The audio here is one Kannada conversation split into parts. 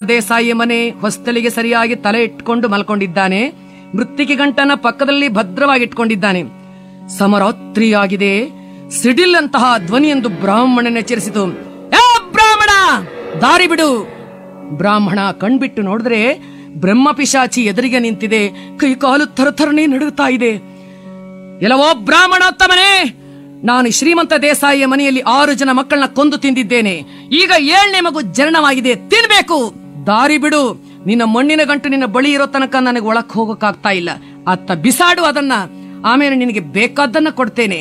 ದೇಸಾಯಿಯ ಮನೆ ಹೊಸ್ತಳಿಗೆ ಸರಿಯಾಗಿ ತಲೆ ಇಟ್ಕೊಂಡು ಮಲ್ಕೊಂಡಿದ್ದಾನೆ ಮೃತ್ತಿಕೆ ಗಂಟನ ಪಕ್ಕದಲ್ಲಿ ಭದ್ರವಾಗಿ ಇಟ್ಕೊಂಡಿದ್ದಾನೆ ಸಮರಾತ್ರಿಯಾಗಿದೆ ಸಿಡಿಲ್ ಅಂತಹ ಧ್ವನಿಯೊಂದು ಬ್ರಾಹ್ಮಣನ ಎಚ್ಚರಿಸಿತು "ಏ ಬ್ರಾಹ್ಮಣ ದಾರಿ ಬಿಡು ಬ್ರಾಹ್ಮಣ ಕಣ್ಬಿಟ್ಟು ನೋಡಿದ್ರೆ ಬ್ರಹ್ಮ ಪಿಶಾಚಿ ಎದುರಿಗೆ ನಿಂತಿದೆ ಕೈ ಕಾಲು ಥರಥರನೆ ನಡುಗುತ್ತಾ ಇದೆ ಎಲ್ಲವೋ ಬ್ರಾಹ್ಮಣೋತ್ತಮನೇ ನಾನು ಶ್ರೀಮಂತ ದೇಸಾಯಿಯ ಮನೆಯಲ್ಲಿ ಆರು ಜನ ಮಕ್ಕಳನ್ನ ಕೊಂದು ತಿಂದಿದ್ದೇನೆ ಈಗ ಏಳನೇ ಮಗು ಜನನವಾಗಿದೆ ತಿನ್ಬೇಕು ದಾರಿ ಬಿಡು ನಿನ್ನ ಮಣ್ಣಿನ ಗಂಟು ನಿನ್ನ ಬಳಿ ಇರೋ ತನಕ ನನಗೆ ಒಳಕ್ ಹೋಗಕ್ಕಾಗ್ತಾ ಇಲ್ಲ ಅತ್ತ ಬಿಸಾಡು ಅದನ್ನ ಆಮೇಲೆ ನಿನಗೆ ಬೇಕಾದ್ದನ್ನ ಕೊಡ್ತೇನೆ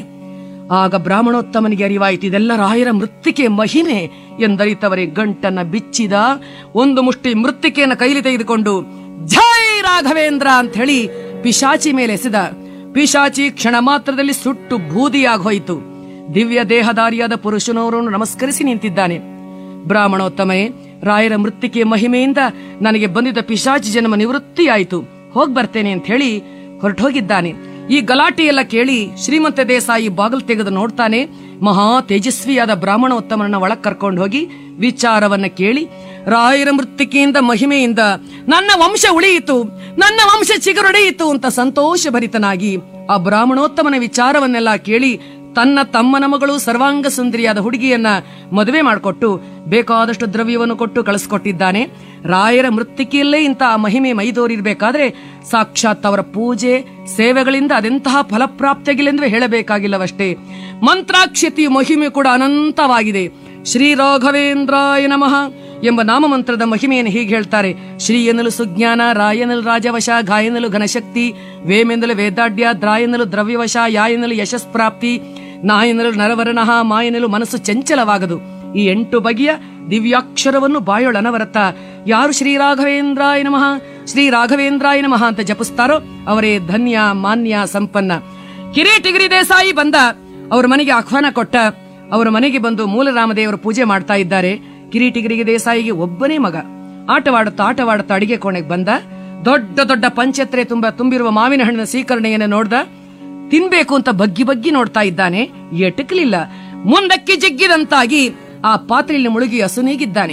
ಆಗ ಬ್ರಾಹ್ಮಣೋತ್ತಮನಿಗೆ ಅರಿವಾಯಿತು ಇದೆಲ್ಲ ರಾಯರ ಮೃತ್ತಿಕೆ ಮಹಿಮೆ ಎಂದರಿತವರೇ ಗಂಟನ್ನ ಬಿಚ್ಚಿದ ಒಂದು ಮುಷ್ಟಿ ಮೃತ್ತಿಕೆಯನ್ನು ಕೈಲಿ ತೆಗೆದುಕೊಂಡು ಜೈ ರಾಘವೇಂದ್ರ ಅಂತ ಹೇಳಿ ಪಿಶಾಚಿ ಮೇಲೆ ಎಸೆದ ಪಿಶಾಚಿ ಕ್ಷಣ ಮಾತ್ರದಲ್ಲಿ ಸುಟ್ಟು ಬೂದಿಯಾಗಿ ಹೋಯಿತು ದಿವ್ಯ ದೇಹಧಾರಿಯಾದ ಪುರುಷನವರನ್ನು ನಮಸ್ಕರಿಸಿ ನಿಂತಿದ್ದಾನೆ ಬ್ರಾಹ್ಮಣೋತ್ತಮೇ ರಾಯರ ಮೃತ್ತಿಕೆ ಮಹಿಮೆಯಿಂದ ನನಗೆ ಬಂದಿದ್ದ ಪಿಶಾಚಿ ಜನ್ಮ ನಿವೃತ್ತಿಯಾಯಿತು ಹೋಗ್ ಬರ್ತೇನೆ ಅಂತ ಹೇಳಿ ಹೊರಟೋಗಿದ್ದಾನೆ ಈ ಗಲಾಟೆ ಎಲ್ಲ ಕೇಳಿ ಶ್ರೀಮಂತ ದೇಸಾಯಿ ಬಾಗಿಲು ತೆಗೆದು ನೋಡ್ತಾನೆ ಮಹಾ ತೇಜಸ್ವಿಯಾದ ಬ್ರಾಹ್ಮಣೋತ್ತಮನನ್ನ ಒಳಗ್ ಕರ್ಕೊಂಡು ಹೋಗಿ ವಿಚಾರವನ್ನ ಕೇಳಿ ರಾಯರ ಮೃತ್ತಿಕೆಯಿಂದ ಮಹಿಮೆಯಿಂದ ನನ್ನ ವಂಶ ಉಳಿಯಿತು ನನ್ನ ವಂಶ ಚಿಗುರೊಡೆಯಿತು ಅಂತ ಸಂತೋಷ ಭರಿತನಾಗಿ ಆ ಬ್ರಾಹ್ಮಣೋತ್ತಮನ ವಿಚಾರವನ್ನೆಲ್ಲ ಕೇಳಿ ತನ್ನ ತಮ್ಮನ ಮಗಳು ಸರ್ವಾಂಗ ಸುಂದರಿಯಾದ ಹುಡುಗಿಯನ್ನ ಮದುವೆ ಮಾಡಿಕೊಟ್ಟು ಬೇಕಾದಷ್ಟು ದ್ರವ್ಯವನ್ನು ಕೊಟ್ಟು ಕಳಿಸ್ಕೊಟ್ಟಿದ್ದಾನೆ ರಾಯರ ಮೃತ್ತಿಕೆಯಲ್ಲೇ ಇಂತಹ ಮಹಿಮೆ ಮೈದೋರಿರ್ಬೇಕಾದ್ರೆ ಸಾಕ್ಷಾತ್ ಅವರ ಪೂಜೆ ಸೇವೆಗಳಿಂದ ಅದೆಂತಹ ಫಲಪ್ರಾಪ್ತಿಯಾಗಿಲ್ಲ ಹೇಳಬೇಕಾಗಿಲ್ಲವಷ್ಟೇ ಮಂತ್ರಾಕ್ಷತಿ ಮಹಿಮೆ ಕೂಡ ಅನಂತವಾಗಿದೆ ಶ್ರೀ ರಾಘವೇಂದ್ರಾಯ ನಮಃ ಎಂಬ ನಾಮಮಂತ್ರದ ಮಹಿಮೆಯನ್ನು ಹೀಗೆ ಹೇಳ್ತಾರೆ ಶ್ರೀ ಎನ್ನಲು ಸುಜ್ಞಾನ ರಾಯನಲು ರಾಜವಶ ಗಾಯನಲು ಘನಶಕ್ತಿ ವೇಮೆಂದಲು ವೇದಾಢ್ಯ ದ್ರಾಯನಲು ದ್ರವ್ಯವಶ ಯಾಯನಲು ಯಶಸ್ಪ್ರಾಪ್ತಿ ನಾಯನಲು ನರವರ್ಣಃ ಮಾಯನಲು ಮನಸ್ಸು ಚಂಚಲವಾಗದು ಈ ಎಂಟು ಬಗೆಯ ದಿವ್ಯಾಕ್ಷರವನ್ನು ಬಾಯೊಳನವರತ ಯಾರು ಶ್ರೀ ರಾಘವೇಂದ್ರಾಯ ನಮಃ ಶ್ರೀ ರಾಘವೇಂದ್ರಾಯ ನಮಃ ಅಂತ ಜಪಿಸ್ತಾರೋ ಅವರೇ ಧನ್ಯ ಮಾನ್ಯ ಸಂಪನ್ನ ಕಿರೀಟಿಗಿರಿ ದೇಸಾಯಿ ಬಂದ ಅವರ ಮನೆಗೆ ಆಹ್ವಾನ ಕೊಟ್ಟ ಅವರ ಮನೆಗೆ ಬಂದು ಮೂಲರಾಮದೇವರ ಪೂಜೆ ಮಾಡ್ತಾ ಇದ್ದಾರೆ ಕಿರೀಟಿಗಿರಿಗೆ ದೇಸಾಯಿಗೆ ಒಬ್ಬನೇ ಮಗ ಆಟವಾಡುತ್ತಾ ಆಟವಾಡುತ್ತಾ ಅಡಿಗೆ ಕೋಣೆಗೆ ಬಂದ ದೊಡ್ಡ ದೊಡ್ಡ ಪಂಚತ್ರೆ ತುಂಬ ತುಂಬಿರುವ ಮಾವಿನ ಹಣ್ಣಿನ ಸ್ವೀಕರಣೆಯನ್ನು ನೋಡ್ದ ತಿನ್ಬೇಕು ಅಂತ ಬಗ್ಗಿ ಬಗ್ಗಿ ನೋಡ್ತಾ ಇದ್ದಾನೆ ಎಟಕಲಿಲ್ಲ ಮುಂದಕ್ಕೆ ಜಗ್ಗಿದಂತಾಗಿ ಆ ಪಾತ್ರೆಯಲ್ಲಿ ಮುಳುಗಿ ಹಸುನೀಗಿದ್ದಾನೆ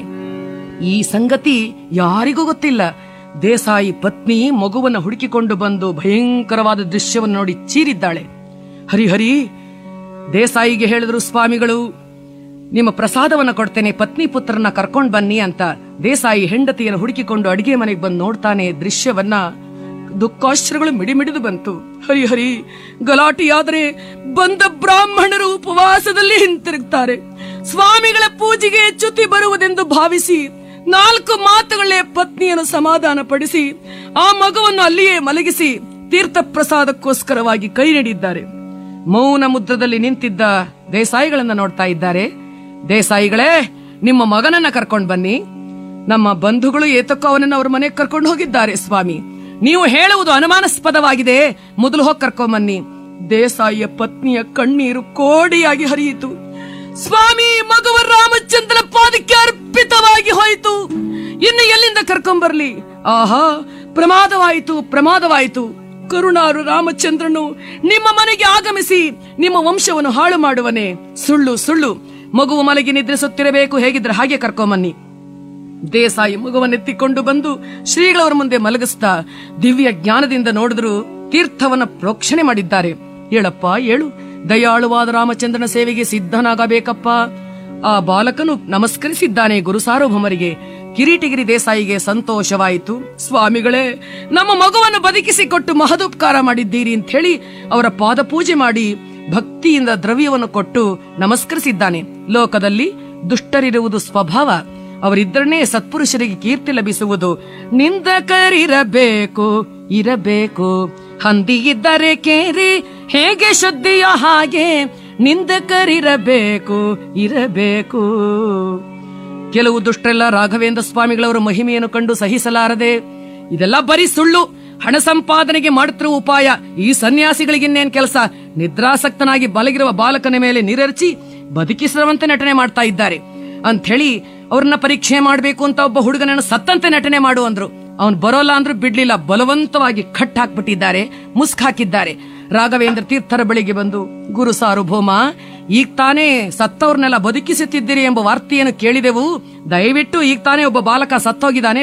ಈ ಸಂಗತಿ ಯಾರಿಗೂ ಗೊತ್ತಿಲ್ಲ ದೇಸಾಯಿ ಪತ್ನಿ ಮಗುವನ್ನ ಹುಡುಕಿಕೊಂಡು ಬಂದು ಭಯಂಕರವಾದ ದೃಶ್ಯವನ್ನು ನೋಡಿ ಚೀರಿದ್ದಾಳೆ ಹರಿಹರಿ ದೇಸಾಯಿಗೆ ಹೇಳಿದ್ರು ಸ್ವಾಮಿಗಳು ನಿಮ್ಮ ಪ್ರಸಾದವನ್ನ ಕೊಡ್ತೇನೆ ಪತ್ನಿ ಪುತ್ರನ ಕರ್ಕೊಂಡ್ ಬನ್ನಿ ಅಂತ ದೇಸಾಯಿ ಹೆಂಡತಿಯನ್ನು ಹುಡುಕಿಕೊಂಡು ಅಡಿಗೆ ಮನೆಗೆ ಬಂದು ನೋಡ್ತಾನೆ ದೃಶ್ಯವನ್ನ ದುಃಖಾಶ್ರಗಳು ಮಿಡಿಮಿಡಿದು ಬಂತು ಹರಿಹರಿ ಗಲಾಟೆಯಾದರೆ ಬಂದ ಬ್ರಾಹ್ಮಣರು ಉಪವಾಸದಲ್ಲಿ ಹಿಂತಿರುಗ್ತಾರೆ ಸ್ವಾಮಿಗಳ ಪೂಜೆಗೆ ಚ್ಯುತಿ ಬರುವುದೆಂದು ಭಾವಿಸಿ ನಾಲ್ಕು ಮಾತುಗಳೇ ಪತ್ನಿಯನ್ನು ಸಮಾಧಾನ ಪಡಿಸಿ ಆ ಮಗುವನ್ನು ಅಲ್ಲಿಯೇ ಮಲಗಿಸಿ ತೀರ್ಥ ಪ್ರಸಾದಕ್ಕೋಸ್ಕರವಾಗಿ ಕೈ ನೀಡಿದ್ದಾರೆ ಮೌನ ಮುದ್ರದಲ್ಲಿ ನಿಂತಿದ್ದ ದೇಸಾಯಿಗಳನ್ನ ನೋಡ್ತಾ ಇದ್ದಾರೆ ದೇಸಾಯಿಗಳೇ ನಿಮ್ಮ ಮಗನನ್ನ ಕರ್ಕೊಂಡು ಬನ್ನಿ ನಮ್ಮ ಬಂಧುಗಳು ಏತಕ್ಕೋ ಅವನನ್ನ ಅವ್ರ ಮನೆಗೆ ಕರ್ಕೊಂಡು ಹೋಗಿದ್ದಾರೆ ಸ್ವಾಮಿ ನೀವು ಹೇಳುವುದು ಅನುಮಾನಾಸ್ಪದವಾಗಿದೆ ಮೊದಲು ಹೋಗಿ ಕರ್ಕೊಂಬನ್ನಿ ದೇಸಾಯಿಯ ಪತ್ನಿಯ ಕಣ್ಣೀರು ಕೋಡಿಯಾಗಿ ಹರಿಯಿತು ಸ್ವಾಮಿ ಮಗುವ ರಾಮಚಂದ್ರ ಪಾದಕ್ಕೆ ಅರ್ಪಿತವಾಗಿ ಹೋಯಿತು ಇನ್ನು ಎಲ್ಲಿಂದ ಕರ್ಕೊಂಬರ್ಲಿ ಆಹಾ ಪ್ರಮಾದವಾಯಿತು ಪ್ರಮಾದವಾಯಿತು ಕರುಣಾರು ರಾಮಚಂದ್ರನು ನಿಮ್ಮ ಮನೆಗೆ ಆಗಮಿಸಿ ನಿಮ್ಮ ವಂಶವನ್ನು ಹಾಳು ಮಾಡುವನೆ ಸುಳ್ಳು ಸುಳ್ಳು ಮಗುವು ಮಲಗಿ ನಿದ್ರಿಸುತ್ತಿರಬೇಕು ಹೇಗಿದ್ರೆ ಹಾಗೆ ಕರ್ಕೊಂಬನ್ನಿ ದೇಸಾಯಿ ಮಗುವನ್ನೆತ್ತಿಕೊಂಡು ಬಂದು ಶ್ರೀಗಳವರ ಮುಂದೆ ಮಲಗಿಸ್ತಾ ದಿವ್ಯ ಜ್ಞಾನದಿಂದ ನೋಡಿದ್ರು ತೀರ್ಥವನ್ನ ಪ್ರೋಕ್ಷಣೆ ಮಾಡಿದ್ದಾರೆ ಹೇಳಪ್ಪ ಏಳು ದಯಾಳುವಾದ ರಾಮಚಂದ್ರನ ಸೇವೆಗೆ ಸಿದ್ಧನಾಗಬೇಕಪ್ಪ ಆ ಬಾಲಕನು ನಮಸ್ಕರಿಸಿದ್ದಾನೆ ಗುರು ಸಾರ್ವಭೌಮರಿಗೆ ಕಿರೀಟಿಗಿರಿ ದೇಸಾಯಿಗೆ ಸಂತೋಷವಾಯಿತು ಸ್ವಾಮಿಗಳೇ ನಮ್ಮ ಮಗುವನ್ನು ಬದುಕಿಸಿಕೊಟ್ಟು ಮಹದುಪಕಾರ ಮಾಡಿದ್ದೀರಿ ಅಂತ ಹೇಳಿ ಅವರ ಪಾದ ಪೂಜೆ ಮಾಡಿ ಭಕ್ತಿಯಿಂದ ದ್ರವ್ಯವನ್ನು ಕೊಟ್ಟು ನಮಸ್ಕರಿಸಿದ್ದಾನೆ ಲೋಕದಲ್ಲಿ ದುಷ್ಟರಿರುವುದು ಸ್ವಭಾವ ಅವರಿದ್ದರನೇ ಸತ್ಪುರುಷರಿಗೆ ಕೀರ್ತಿ ಲಭಿಸುವುದು ನಿಂದಕರಿರಬೇಕು ಇರಬೇಕು ಹಂದಿ ಇದ್ದರೆ ಕೇರಿ ಹೇಗೆ ಶುದ್ಧಿಯ ಹಾಗೆ ನಿಂದಕರಿರಬೇಕು ಇರಬೇಕು ಕೆಲವು ದುಷ್ಟರೆಲ್ಲ ರಾಘವೇಂದ್ರ ಸ್ವಾಮಿಗಳವರ ಮಹಿಮೆಯನ್ನು ಕಂಡು ಸಹಿಸಲಾರದೆ ಇದೆಲ್ಲ ಬರೀ ಸುಳ್ಳು ಹಣ ಸಂಪಾದನೆಗೆ ಮಾಡುತ್ತಿರುವ ಉಪಾಯ ಈ ಸನ್ಯಾಸಿಗಳಿಗಿನ್ನೇನ್ ಕೆಲಸ ನಿದ್ರಾಸಕ್ತನಾಗಿ ಬಲಗಿರುವ ಬಾಲಕನ ಮೇಲೆ ನೀರೆರಚಿ ಬದುಕಿಸುವಂತೆ ನಟನೆ ಮಾಡ್ತಾ ಇದ್ದಾರೆ ಅಂತ ಹೇಳಿ ಅವ್ರನ್ನ ಪರೀಕ್ಷೆ ಮಾಡಬೇಕು ಅಂತ ಒಬ್ಬ ಹುಡುಗನನ್ನು ಸತ್ತಂತೆ ನಟನೆ ಮಾಡು ಅಂದ್ರು ಅವನು ಬರೋಲ್ಲ ಅಂದ್ರೂ ಬಿಡ್ಲಿಲ್ಲ ಬಲವಂತವಾಗಿ ಕಟ್ ಹಾಕ್ಬಿಟ್ಟಿದ್ದಾರೆ ಮುಸ್ಕ್ ಹಾಕಿದ್ದಾರೆ ರಾಘವೇಂದ್ರ ತೀರ್ಥರ ಬಳಿಗೆ ಬಂದು ಗುರು ಸಾರ್ವಭೌಮ ಈಗ ತಾನೇ ಸತ್ತವ್ರನ್ನೆಲ್ಲ ಬದುಕಿಸುತ್ತಿದ್ದೀರಿ ಎಂಬ ವಾರ್ತೆಯನ್ನು ಕೇಳಿದೆವು ದಯವಿಟ್ಟು ಈಗ ತಾನೇ ಒಬ್ಬ ಬಾಲಕ ಸತ್ತೋಗಿದ್ದಾನೆ